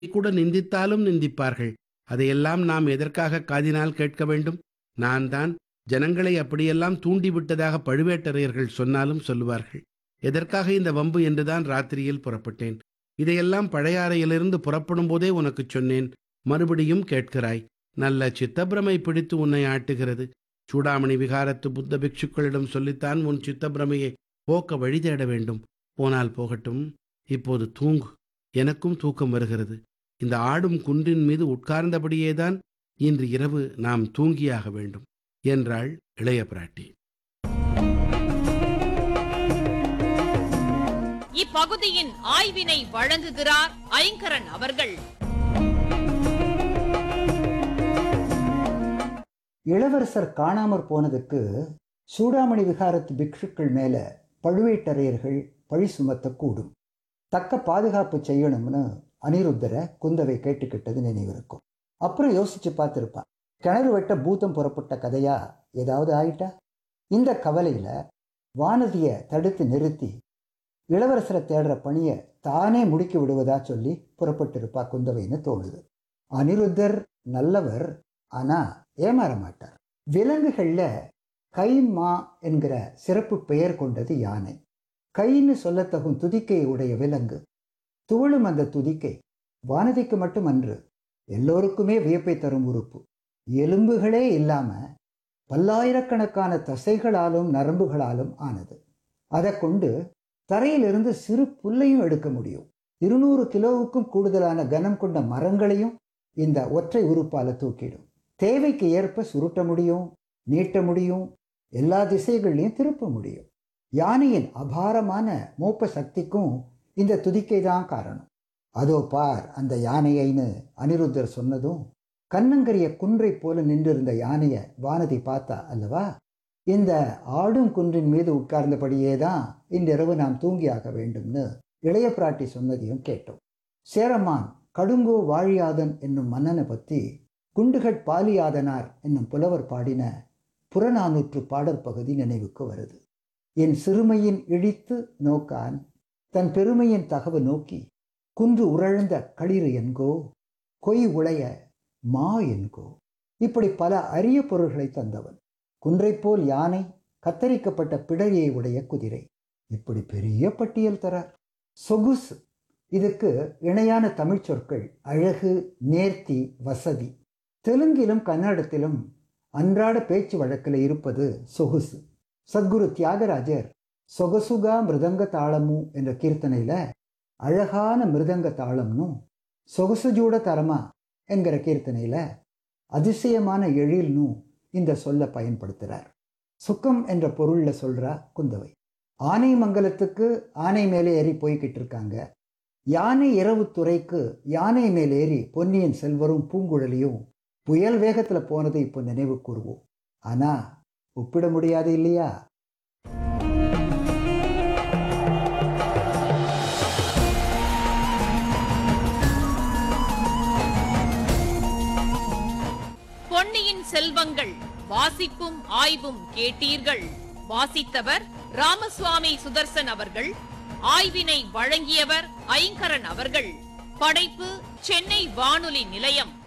கூட நிந்தித்தாலும் நிந்திப்பார்கள் அதையெல்லாம் நாம் எதற்காக காதினால் கேட்க வேண்டும் நான் தான் ஜனங்களை அப்படியெல்லாம் தூண்டிவிட்டதாக பழுவேட்டரையர்கள் சொன்னாலும் சொல்லுவார்கள் எதற்காக இந்த வம்பு என்றுதான் ராத்திரியில் புறப்பட்டேன் இதையெல்லாம் பழையாறையிலிருந்து புறப்படும் போதே உனக்குச் சொன்னேன் மறுபடியும் கேட்கிறாய் நல்ல சித்தப்பிரமை பிடித்து உன்னை ஆட்டுகிறது சூடாமணி விகாரத்து புத்த பிக்ஷுக்களிடம் சொல்லித்தான் உன் சித்தப்பிரமையை போக்க வழி தேட வேண்டும் போனால் போகட்டும் இப்போது தூங்கு எனக்கும் தூக்கம் வருகிறது இந்த ஆடும் குன்றின் மீது உட்கார்ந்தபடியேதான் இன்று இரவு நாம் தூங்கியாக வேண்டும் என்றாள் இளைய பிராட்டி இப்பகுதியின் ஆய்வினை வழங்குகிறார் ஐங்கரன் அவர்கள் இளவரசர் காணாமற் போனதுக்கு சூடாமணி விகாரத்து பிக்ஷுக்கள் மேல பழுவேட்டரையர்கள் பழி சுமத்தக்கூடும் தக்க பாதுகாப்பு செய்யணும்னு அனிருத்தரை குந்தவை கேட்டுக்கிட்டது நினைவிருக்கும் அப்புறம் யோசிச்சு பார்த்துருப்பான் கிணறு வெட்ட பூதம் புறப்பட்ட கதையா ஏதாவது ஆயிட்டா இந்த கவலையில வானதியை தடுத்து நிறுத்தி இளவரசரை தேடுற பணியை தானே முடுக்கி விடுவதா சொல்லி புறப்பட்டிருப்பா குந்தவைன்னு தோணுது அனிருத்தர் நல்லவர் ஆனா ஏமாற மாட்டார் விலங்குகள்ல கைமா என்கிற சிறப்பு பெயர் கொண்டது யானை கைன்னு சொல்லத்தகும் துதிக்கை உடைய விலங்கு துவளும் அந்த துதிக்கை வானதிக்கு மட்டுமன்று எல்லோருக்குமே வியப்பை தரும் உறுப்பு எலும்புகளே இல்லாம பல்லாயிரக்கணக்கான தசைகளாலும் நரம்புகளாலும் ஆனது அதை கொண்டு தரையிலிருந்து சிறு புல்லையும் எடுக்க முடியும் இருநூறு கிலோவுக்கும் கூடுதலான கனம் கொண்ட மரங்களையும் இந்த ஒற்றை உறுப்பால தூக்கிடும் தேவைக்கு ஏற்ப சுருட்ட முடியும் நீட்ட முடியும் எல்லா திசைகள்லையும் திருப்ப முடியும் யானையின் அபாரமான மோப்ப சக்திக்கும் இந்த துதிக்கை தான் காரணம் அதோ பார் அந்த யானையைன்னு அனிருத்தர் சொன்னதும் கண்ணங்கரிய குன்றை போல நின்றிருந்த யானைய வானதி பார்த்தா அல்லவா இந்த ஆடும் குன்றின் மீது உட்கார்ந்தபடியே தான் இன்றிரவு நாம் தூங்கியாக வேண்டும்னு இளைய பிராட்டி சொன்னதையும் கேட்டோம் சேரமான் கடுங்கோ வாழியாதன் என்னும் மன்னனை பற்றி குண்டுகட் பாலியாதனார் என்னும் புலவர் பாடின புறநானூற்று பாடற் பகுதி நினைவுக்கு வருது என் சிறுமையின் இழித்து நோக்கான் தன் பெருமையின் தகவு நோக்கி குன்று உரழ்ந்த களிறு என்கோ கொய் உளைய மா என்கோ இப்படி பல அரிய பொருள்களை தந்தவன் குன்றைப்போல் யானை கத்தரிக்கப்பட்ட பிடரியை உடைய குதிரை இப்படி பெரிய பட்டியல் தரார் சொகுசு இதுக்கு இணையான தமிழ் சொற்கள் அழகு நேர்த்தி வசதி தெலுங்கிலும் கன்னடத்திலும் அன்றாட பேச்சு வழக்கில் இருப்பது சொகுசு சத்குரு தியாகராஜர் சொகசுகா மிருதங்க தாளமு என்ற கீர்த்தனையில அழகான மிருதங்க தாளம்னும் சொகசுஜூட தரமா என்கிற கீர்த்தனையில அதிசயமான எழில்னும் இந்த சொல்ல பயன்படுத்துறார் சுக்கம் என்ற பொருள்ல சொல்றா குந்தவை ஆனை மங்கலத்துக்கு ஆனை மேலே ஏறி போய்கிட்டு இருக்காங்க யானை இரவு துறைக்கு யானை மேல் ஏறி பொன்னியின் செல்வரும் பூங்குழலியும் புயல் வேகத்துல போனதை இப்போ நினைவு கூறுவோம் ஆனா ஒப்பிட முடியாது இல்லையா பொன்னியின் செல்வங்கள் வாசிப்பும் ஆய்வும் கேட்டீர்கள் வாசித்தவர் ராமசுவாமி சுதர்சன் அவர்கள் ஆய்வினை வழங்கியவர் ஐங்கரன் அவர்கள் படைப்பு சென்னை வானொலி நிலையம்